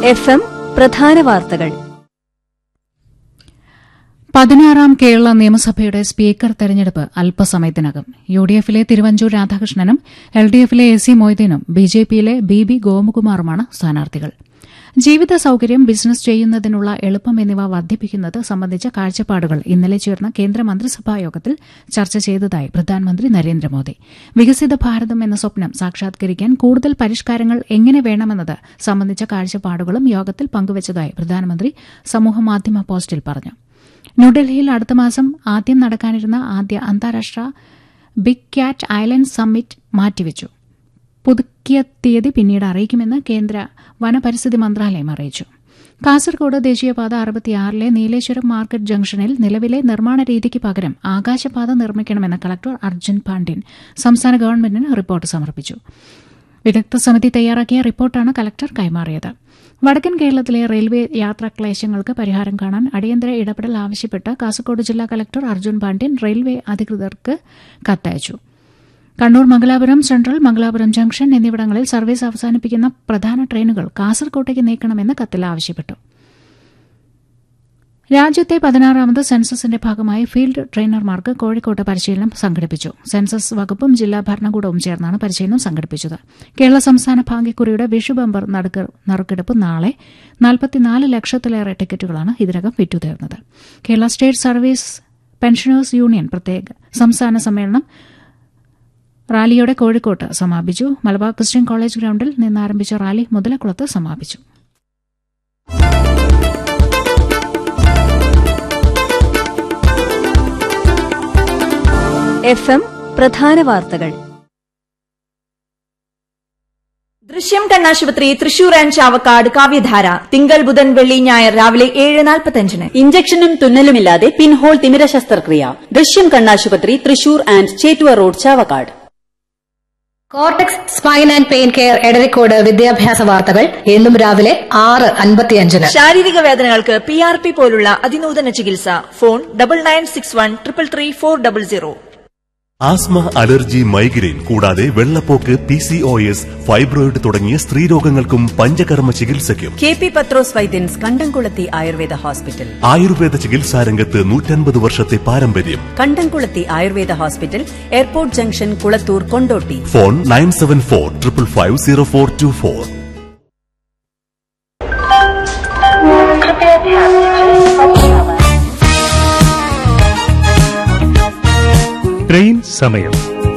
F M പ്രധാന വാർത്തകൾ പതിനാറാം കേരള നിയമസഭയുടെ സ്പീക്കർ തെരഞ്ഞെടുപ്പ് അല്പസമയത്തിനകം യു ഡി എഫിലെ തിരുവഞ്ചൂർ രാധാകൃഷ്ണനും എൽ ഡി എഫിലെ എസ് സി മൊയ്തീനും ബി ജെ പിയിലെ ബി ബി ഗോപകുമാറുമാണ് സ്ഥാനാർത്ഥികൾ ജീവിത സൌകര്യം ബിസിനസ് ചെയ്യുന്നതിനുള്ള എളുപ്പം എന്നിവ വർദ്ധിപ്പിക്കുന്നത് സംബന്ധിച്ച കാഴ്ചപ്പാടുകൾ ഇന്നലെ ചേർന്ന കേന്ദ്ര മന്ത്രിസഭാ യോഗത്തിൽ ചർച്ച ചെയ്തതായി പ്രധാനമന്ത്രി നരേന്ദ്രമോദി വികസിത ഭാരതം എന്ന സ്വപ്നം സാക്ഷാത്കരിക്കാൻ കൂടുതൽ പരിഷ്കാരങ്ങൾ എങ്ങനെ വേണമെന്നത് സംബന്ധിച്ച കാഴ്ചപ്പാടുകളും യോഗത്തിൽ പങ്കുവച്ചതായി പ്രധാനമന്ത്രി സമൂഹമാധ്യമ പോസ്റ്റിൽ പറഞ്ഞു ന്യൂഡൽഹിയിൽ അടുത്ത മാസം ആദ്യം നടക്കാനിരുന്ന ആദ്യ അന്താരാഷ്ട്ര ബിഗ് ക്യാറ്റ് ഐലൻഡ് സമ്മിറ്റ് മാറ്റിവച്ചു പുതുക്കിയ തീയതി പിന്നീട് അറിയിക്കുമെന്ന് കേന്ദ്ര വനപരിസ്ഥിതി മന്ത്രാലയം അറിയിച്ചു കാസർകോട് ദേശീയപാത അറുപത്തിയാറിലെ നീലേശ്വരം മാർക്കറ്റ് ജംഗ്ഷനിൽ നിലവിലെ നിർമ്മാണ രീതിക്ക് പകരം ആകാശപാത നിർമ്മിക്കണമെന്ന് കളക്ടർ അർജുൻ പാണ്ഡ്യൻ സംസ്ഥാന ഗവൺമെന്റിന് റിപ്പോർട്ട് സമർപ്പിച്ചു വിദഗ്ധ സമിതി തയ്യാറാക്കിയ റിപ്പോർട്ടാണ് കലക്ടർ കൈമാറിയത് വടക്കൻ കേരളത്തിലെ റെയിൽവേ യാത്രാക്ലേശങ്ങൾക്ക് പരിഹാരം കാണാൻ അടിയന്തര ഇടപെടൽ ആവശ്യപ്പെട്ട് കാസർകോട് ജില്ലാ കലക്ടർ അർജുൻ പാണ്ഡ്യൻ റെയിൽവേ അധികൃതർക്ക് കത്തയച്ചു കണ്ണൂർ മംഗലാപുരം സെൻട്രൽ മംഗലാപുരം ജംഗ്ഷൻ എന്നിവിടങ്ങളിൽ സർവീസ് അവസാനിപ്പിക്കുന്ന പ്രധാന ട്രെയിനുകൾ കാസർകോട്ടേക്ക് നീക്കണമെന്ന് കത്തിൽ ആവശ്യപ്പെട്ടു രാജ്യത്തെ പതിനാറാമത് സെൻസസിന്റെ ഭാഗമായി ഫീൽഡ് ട്രെയിനർമാർക്ക് കോഴിക്കോട്ട് പരിശീലനം സംഘടിപ്പിച്ചു സെൻസസ് വകുപ്പും ജില്ലാ ഭരണകൂടവും ചേർന്നാണ് പരിശീലനം സംഘടിപ്പിച്ചത് കേരള സംസ്ഥാന ഭാഗ്യക്കുറിയുടെ വിഷു ബമ്പർ നറുക്കെടുപ്പ് നാളെ നാൽപ്പത്തിനാല് ലക്ഷത്തിലേറെ ടിക്കറ്റുകളാണ് ഇതിനകം വിറ്റുതീർന്നത് Kerala state service pensioners union പ്രത്യേക സംസ്ഥാന സമ്മേളനം റാലിയോടെ കോഴിക്കോട്ട് സമാപിച്ചു മലബാർ ക്രിസ്ത്യൻ കോളേജ് ഗ്രൌണ്ടിൽ നിന്നാരംഭിച്ച റാലി മുതലക്കുളത്ത് സമാപിച്ചു എഫ് എം പ്രധാന വാർത്തകൾ ദൃശ്യം കണ്ണാശുപത്രി തൃശൂർ ആൻഡ് ചാവക്കാട് കാവ്യധാര തിങ്കൾ ബുധൻ വെള്ളി ഞായർ രാവിലെ ഏഴ് നാൽപ്പത്തഞ്ചിന് ഇഞ്ചക്ഷനും തുന്നലുമില്ലാതെ പിൻഹോൾ തിമിര ശസ്ത്രക്രിയ ദൃശ്യം കണ്ണാശുപത്രി Thrissur and Chettuva road Chavakkad cortex spine and pain care Edarikode വിദ്യാഭ്യാസ വാർത്തകൾ എന്നും രാവിലെ ആറ് അൻപത്തിയഞ്ചിന് ശാരീരിക വേദനകൾക്ക് പി ആർ പി പോലുള്ള അതിനൂതന ചികിത്സ phone double nine six one triple three four double zero asthma allergy migraine കൂടാതെ വെള്ളപ്പോക്ക് P C O S fibroid തുടങ്ങിയ സ്ത്രീരോഗങ്ങൾക്കും പഞ്ചകർമ്മ ചികിത്സയ്ക്കും കെ പി പത്രോസ് വൈദ്യൻസ് കണ്ടംകുളത്തി ആയുർവേദ ഹോസ്പിറ്റൽ ആയുർവേദ ചികിത്സാരംഗത്ത് നൂറ്റൻപത് വർഷത്തെ പാരമ്പര്യം Kandamkulathy Ayurveda hospital airport junction Kulathoor Kondotty phone nine seven four triple five zero four two four train സമയം